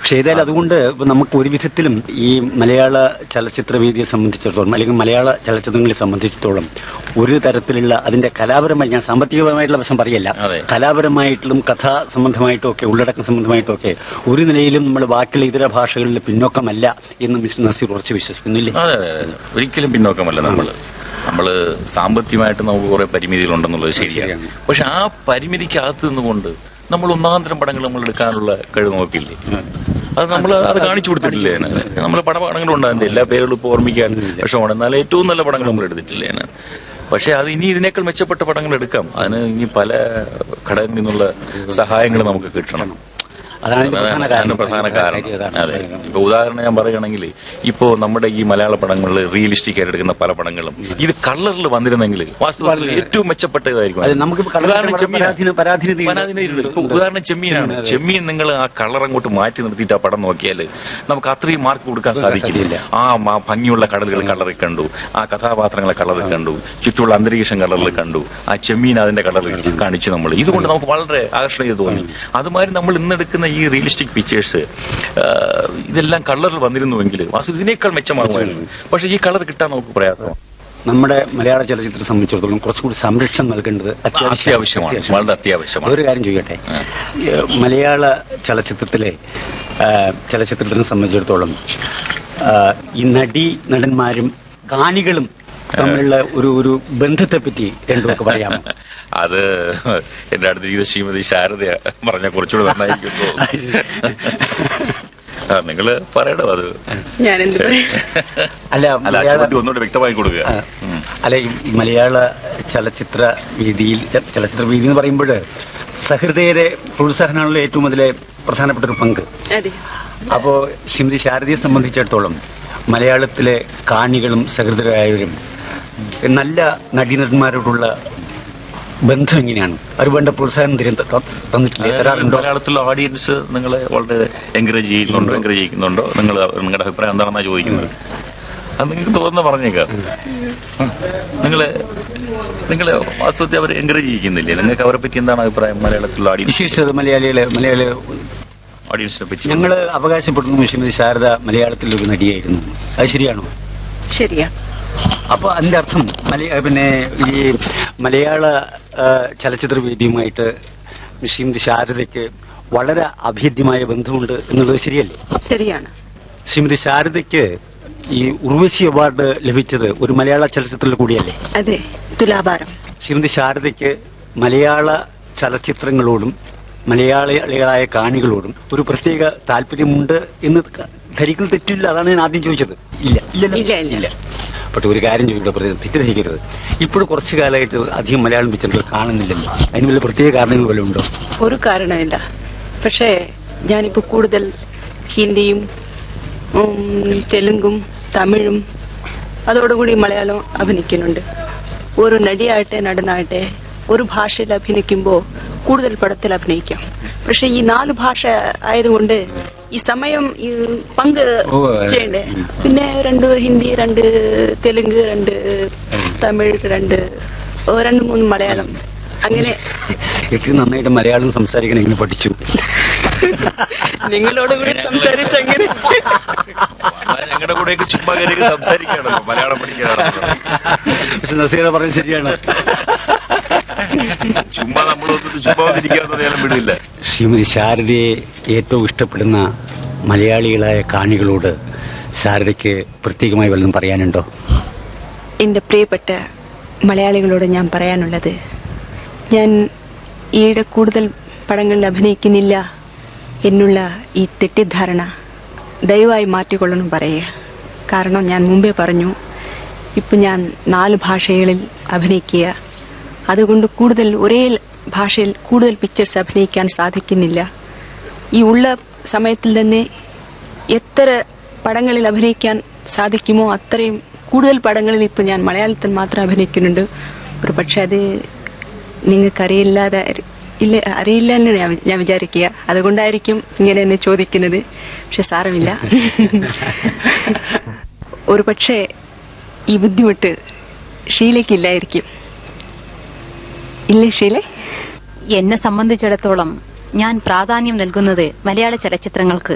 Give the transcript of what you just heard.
പക്ഷെ ഏതായാലും അതുകൊണ്ട് ഇപ്പൊ നമുക്ക് ഒരു വിധത്തിലും ഈ മലയാള ചലച്ചിത്ര വേദിയെ സംബന്ധിച്ചിടത്തോളം അല്ലെങ്കിൽ മലയാള ചലച്ചിത്രങ്ങളെ സംബന്ധിച്ചിടത്തോളം ഒരു തരത്തിലുള്ള അതിന്റെ കലാപരമായി ഞാൻ സാമ്പത്തികപരമായിട്ടുള്ള വശം പറയല്ല അതെ. കലാപരമായിട്ടും കഥാ സംബന്ധമായിട്ടും ഒക്കെ ഉള്ളടക്കം സംബന്ധമായിട്ടും ഒക്കെ ഒരു നിലയിലും നമ്മൾ ബാക്കിയുള്ള ഇതര ഭാഷകളിൽ പിന്നോക്കമല്ല എന്ന് മിസ്റ്റർ നസീർ ഉറച്ചു വിശ്വസിക്കുന്നില്ലേ അതെ അതെ അതെ ഒരിക്കലും പിന്നോക്കമല്ല നമ്മള് നമ്മള് സാമ്പത്തികമായിട്ട് നമുക്ക് കുറെ പരിമിതികളുണ്ടെന്നുള്ളത് ശരിയാണ് ശരിയാണ്. പക്ഷെ ആ പരിമിതിക്കകത്ത് നിന്നുകൊണ്ട് നമ്മൾ ഒന്നാന്തരം പടങ്ങൾ നമ്മൾ എടുക്കാനുള്ള കഴിവ് നോക്കില്ലേ അത് നമ്മൾ അത് കാണിച്ചു കൊടുത്തിട്ടില്ലേ നമ്മൾ പട പടങ്ങളും ഉണ്ടാകുന്നത് എല്ലാ പേരുകളും ഇപ്പോൾ ഓർമ്മിക്കാൻ വിഷമമാണ് എന്നാൽ ഏറ്റവും നല്ല പടങ്ങൾ നമ്മൾ എടുത്തിട്ടില്ലേ അതിന്? പക്ഷെ അത് ഇനി ഇതിനേക്കാൾ മെച്ചപ്പെട്ട പടങ്ങൾ എടുക്കാം അതിന് ഇനി പല ഘടകങ്ങളിൽ നിന്നുള്ള സഹായങ്ങൾ നമുക്ക് കിട്ടണം അതാണ് ഇതിന്റെ പ്രധാന അതാണ് കാരണം പ്രധാന കാരണം അതാണ്. അതെ ഇപ്പൊ ഉദാഹരണം ഞാൻ പറയുകയാണെങ്കിൽ ഇപ്പോ നമ്മുടെ ഈ മലയാള പടങ്ങളിൽ റിയലിസ്റ്റിക് ആയിട്ട് എടുക്കുന്ന പല പടങ്ങളും ഇത് കളറിൽ വന്നിരുന്നെങ്കിൽ വാസ്തവത്തിൽ ഏറ്റവും മെച്ചപ്പെട്ട ഇതായിരിക്കും അത് നമുക്കിപ്പോ colour ഉദാഹരണം വളരെ ചെമ്മീനാണ്. പരാധീന- പരാധീനതയുണ്ട്. പരാധീനതയുണ്ട്. ഇപ്പൊ ഉദാഹരണം ചെമ്മീനാണ് ചെമ്മീൻ നിങ്ങൾ ആ കളർ അങ്ങോട്ട് മാറ്റി നിർത്തിയിട്ട് ആ പടം നോക്കിയാൽ നമുക്ക് അത്രയും മാർക്ക് കൊടുക്കാൻ സാധിക്കില്ല ആ മ- ഭംഗിയുള്ള കടലുകൾ കളറിൽ കണ്ടു ആ കഥാപാത്രങ്ങളെ കളറിൽ കണ്ടു ചുറ്റുമുള്ള അന്തരീക്ഷം കളറിൽ കണ്ടു ആ ചെമ്മീൻ അതിന്റെ കളറിൽ കാണിച്ചു നമ്മൾ ഇതുകൊണ്ട് നമുക്ക് വളരെ ആകർഷണീയത തോന്നി അതുമാതിരി നമ്മൾ ഇന്നെടുക്കുന്ന ഈ റിയലിസ്റ്റിക് പിക്ചേഴ്സ് ഇതെല്ലാം കളറിൽ വന്നിരുന്നുവെങ്കിൽ വാസ്തു ഇതിനേക്കാൾ മെച്ചമാകുമായിരുന്നു പക്ഷെ ഈ കളർ കിട്ടാൻ നമുക്ക് പ്രയാസമാണ് നമ്മുടെ മലയാള ചലച്ചിത്രത്തെ സംബന്ധിച്ചിടത്തോളം കുറച്ചുകൂടി സംരക്ഷണം നൽകേണ്ടത് അത്യാവശ്യമാണ് വളരെ അത്യാവശ്യമാണ് ഒരു കാര്യം ചോദിക്കട്ടെ ഏഹ് മലയാള ചലച്ചിത്രത്തിലെ ആഹ് ചലച്ചിത്രത്തിനെ സംബന്ധിച്ചിടത്തോളം ആഹ് ഈ നടി നടന്മാരും കാണികളും തമ്മിലുള്ള ഒരു ഒരു ബന്ധത്തെ പറ്റി രണ്ടുമൊക്കെ പറയാമോ അത് എന്റെ അടുത്തിരിക്കുന്ന ശ്രീമതി ശാരദ പറഞ്ഞ കുറച്ചുകൂടെ നന്നായിരിക്കും ആ, നിങ്ങള് പറയണോ അത് ഞാനെന്ത് പറയാം അല്ല അല്ല മലയാള അച്ഛൻ ഒന്നുകൂടെ വ്യക്തമായി കൊടുക്കുക ആ, അല്ല ഈ ഈ മലയാള ചലച്ചിത്ര വേദിയിൽ ച- ചലച്ചിത്ര വേദി എന്ന് പറയുമ്പോൾ സഹൃദയരെ പ്രോത്സാഹനമാണല്ലോ ഏറ്റവും അതിലെ പ്രധാനപ്പെട്ട ഒരു പങ്ക് അതെ അപ്പോൾ ശ്രീമതി ശാരദയെ സംബന്ധിച്ചിടത്തോളം മലയാളത്തിലെ കാണികളും സഹൃദരായവരും നല്ല നടീനടന്മാരോടുള്ള ബന്ധം എങ്ങനെയാണ് അവർ വേണ്ട പ്രോത്സാഹനം തരും ത- തന്നിട്ടില്ലേ തരാറുണ്ടോ മലയാളത്തിലെ ഓഡിയൻസ് നിങ്ങളെ വളരെ എൻകറേജ് ചെയ്യുന്നുണ്ടോ എൻകറേജ് ചെയ്യുന്നുണ്ടോ നിങ്ങൾ നിങ്ങളുടെ അഭിപ്രായം എന്താണെന്നാ ചോദിക്കുന്നത് അത് നിങ്ങൾക്ക് തോന്നുന്ന പറഞ്ഞേക്കാം നിങ്ങളെ നിങ്ങളെ വാസ്തവത്തെ അവർ എൻകറേജ് ചെയ്യിക്കുന്നില്ലേ നിങ്ങൾക്ക് അവരെ പറ്റി എന്താണ് അഭിപ്രായം മലയാളത്തിലുള്ള ഓഡിയൻസ് വിശേഷിച്ചത് മലയാളികളെ മലയാളി ഓഡിയൻസിനെ പറ്റി ഞങ്ങൾ അവകാശപ്പെടുന്നു ശ്രീമതി ശാരദ മലയാളത്തിലെ ഒരു നടിയായിരുന്നു അത് ശരിയാണോ ശരിയാ അപ്പൊ അതിന്റെ അർത്ഥം മലയ പിന്നെ ഈ മലയാള ആ, ചലച്ചിത്ര വേദിയുമായിട്ട് ശ്രീമതി ശാരദയ്ക്ക് വളരെ അഭേദ്യമായ ബന്ധമുണ്ട് എന്നുള്ളത് ശരിയല്ലേ ശരിയാണ് ശ്രീമതി ശാരദയ്ക്ക് ഈ ഉർവശി അവാർഡ് ലഭിച്ചത് ഒരു മലയാള ചലച്ചിത്രത്തിൽ കൂടിയല്ലേ അതെ തുലാഭാരം ശ്രീമതി ശാരദയ്ക്ക് മലയാള ചലച്ചിത്രങ്ങളോടും മലയാളികളായ കാണികളോടും ഒരു പ്രത്യേക താല്പര്യമുണ്ട് എന്ന് ക- ധരിക്കുന്നത് തെറ്റില്ല അതാണ് ഞാൻ ആദ്യം ചോദിച്ചത് ഇല്ല ഇല്ലല്ലോ? ഇല്ല, ഇല്ല. പക്ഷെ ഒരു കാര്യം ചോദിക്കട്ടെ പ്രത്യേകം തെറ്റിദ്ധരിക്കരുത് ഇപ്പോൾ കുറച്ചു കാലമായിട്ട് അധികം മലയാളം പിക്ചറുകൾ കാണുന്നില്ലല്ലോ അതിന് വല്ല പ്രത്യേക കാരണങ്ങൾ വല്ലതും ഉണ്ടോ ഒരു കാരണമില്ല പക്ഷേ ഞാനിപ്പോൾ കൂടുതൽ ഹിന്ദിയും ഉം, തെലുങ്കും തമിഴും അതോടുകൂടി മലയാളം അഭിനയിക്കുന്നുണ്ട് ഒരു നടിയാകട്ടെ നടനാകട്ടെ ഒരു ഭാഷയിൽ അഭിനയിക്കുമ്പോൾ കൂടുതൽ പടത്തിൽ അഭിനയിക്കാം പക്ഷെ ഈ നാല് ഭാഷ ആയതുകൊണ്ട് ഈ സമയം ഈ പങ്ക് ഓ, ചെയ്യണ്ടേ പിന്നെ രണ്ട് ഹിന്ദി രണ്ട് തെലുങ്ക് രണ്ട് തമിഴ് രണ്ട് ഓ, രണ്ട് മൂന്ന് മലയാളം അങ്ങനെ ഏറ്റവും നന്നായിട്ട് മലയാളം സംസാരിക്കാൻ എങ്ങനെ പഠിച്ചു നിങ്ങളോട് കൂടി സംസാരിച്ചങ്ങനെ ഞങ്ങളുടെ കൂടെയൊക്കെ ചുമ്മാ കയറി സംസാരിക്കുകയാണോ മലയാളം പഠിക്കാനാണോ പക്ഷെ നസീറ പറഞ്ഞത് ശരിയാണ് ചുമ്മാ നമ്മളൊന്നും ചുമ്മാ ഇരിക്കാന്ന് പറയാനും വിടില്ല ശ്രീമതി ശാരദയെ ഏറ്റവും ഇഷ്ടപ്പെടുന്ന മലയാളികളായ കാണികളോട് ശാരദയ്ക്ക് പ്രത്യേകമായി വല്ലതും പറയാനുണ്ടോ എൻ്റെ പ്രിയപ്പെട്ട മലയാളികളോട് ഞാൻ പറയാനുള്ളത് ഞാൻ ഈയിടെ കൂടുതൽ പടങ്ങളിൽ അഭിനയിക്കുന്നില്ല എന്നുള്ള ഈ തെറ്റിദ്ധാരണ ദയവായി മാറ്റിക്കൊള്ളണം പറയുക കാരണം ഞാൻ മുമ്പേ പറഞ്ഞു ഇപ്പം ഞാൻ നാല് ഭാഷകളിൽ അഭിനയിക്കുക അതുകൊണ്ട് കൂടുതൽ ഒരേ ഭാഷയിൽ കൂടുതൽ പിക്ചേഴ്സ് അഭിനയിക്കാൻ സാധിക്കുന്നില്ല ഈ ഉള്ള സമയത്തിൽ തന്നെ എത്ര പടങ്ങളിൽ അഭിനയിക്കാൻ സാധിക്കുമോ അത്രയും കൂടുതൽ പടങ്ങളിൽ ഇപ്പം ഞാൻ മലയാളത്തിൽ മാത്രം അഭിനയിക്കുന്നുണ്ട് ഒരു പക്ഷെ അത് നിങ്ങൾക്കറിയില്ലാതെ ഇല്ല അറിയില്ല എന്ന് ഞാൻ വി- ഞാൻ വിചാരിക്കുക അതുകൊണ്ടായിരിക്കും ഇങ്ങനെ എന്നെ ചോദിക്കുന്നത് പക്ഷെ സാരമില്ല ഒരു പക്ഷേ ഈ ബുദ്ധിമുട്ട് ഷീലയ്ക്കില്ലായിരിക്കും ഇല്ലേ ഷീലെ എന്നെ സംബന്ധിച്ചിടത്തോളം ഞാൻ പ്രാധാന്യം നൽകുന്നത് മലയാള ചലച്ചിത്രങ്ങൾക്ക്